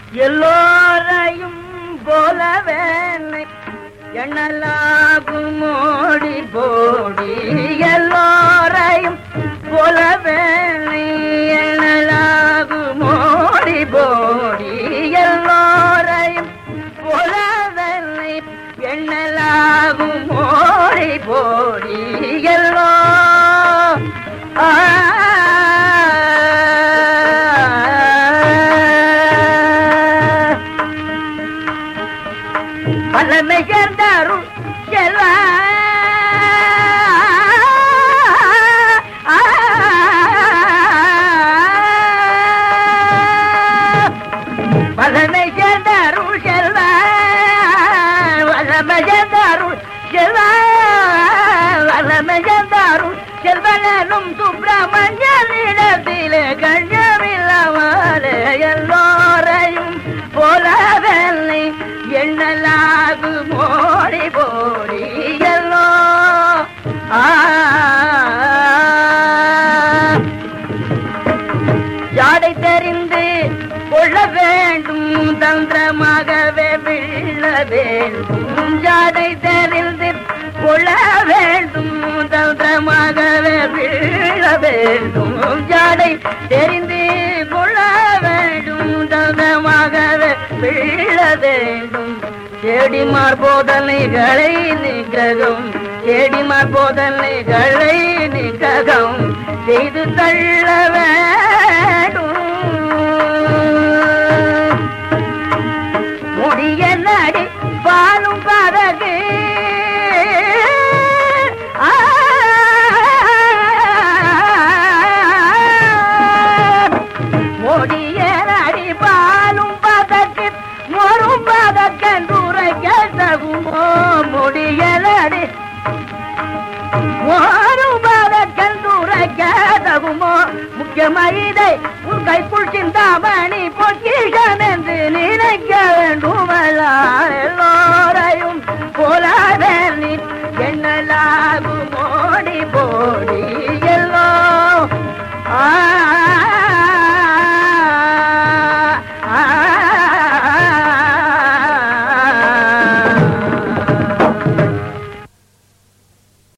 எல்லோரையும் போலவே எண்ணலாகும் மோடி போடி எல்லோரையும் போலவே எண்ணலாகும் மோடி போடி எல்லோரையும் போலவே எண்ணலாகும் மோடி போடி எல்லோ பலமை சேர்ந்தாரும் செல்வா பலமை சேர்ந்தாரும் செல்வா வல்லமை சேர்ந்தாரும் செல்வா வல்லமை சேர்ந்தாரும் செல்வனும் சுப்பிரமணியனிடத்திலே கஞ்சமில்லாமலே எல்லோரையும் போலவெல்லை எண்ணலாகு மோடி போடி எல்லோ ஆ ஜாடை தெரிந்து கொள்ள வேண்டும் தந்திரமாகவே விழ வேண்டும் ஜாடை தெரிந்து கொள்ள வேண்டும் தந்திரமாகவே விழ வேண்டும் ஜாடை தெரிந்து கொள்ள வேண்டும் தந்திரமாகவே விழ வேண்டும் செடிமார் போதனைகளை நிகழும் செடிமார் போதனைகளை நிகழும் செய்து தள்ள வேண்டும் முடிய நடி பாலும் பதகு ஆ முடிய நடி பாலும் பதக்கு மொறும் பதக்கன்றுரைக்க தகுமோ முடிய நடி மாறுபாத கண்டுரைக்க தகுமோ முக்கிய மனிதை உன் கைக்குள் சிந்தாமணி